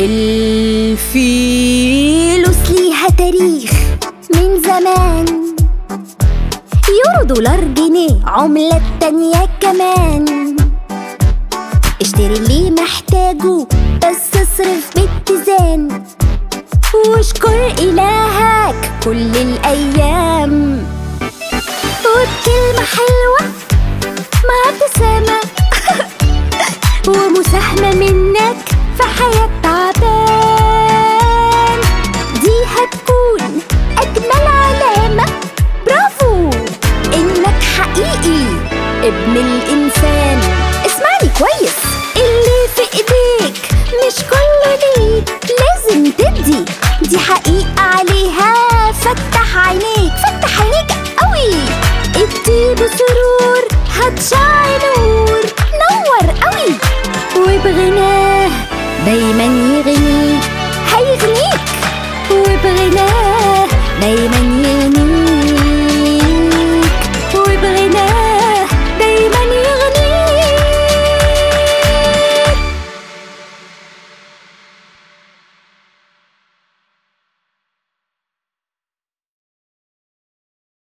الفلوس ليها تاريخ من زمان يورو دولار جنيه عملة تانية كمان اشتري اللي محتاجه بس اصرف باتزان واشكر إلهك كل الأيام وبكلمة حلوة مع ابتسامة ومساهمة منك في حياة تعبان دي هتكون أجمل علامة برافو إنك حقيقي ابن الإنسان اسمعني كويس اللي في إيديك مش كله ليك لازم تدي دي حقيقة عليها فتح عينيك فتح عينيك قوي ادي بسرور هتشعل نور نور قوي وبغناه دايما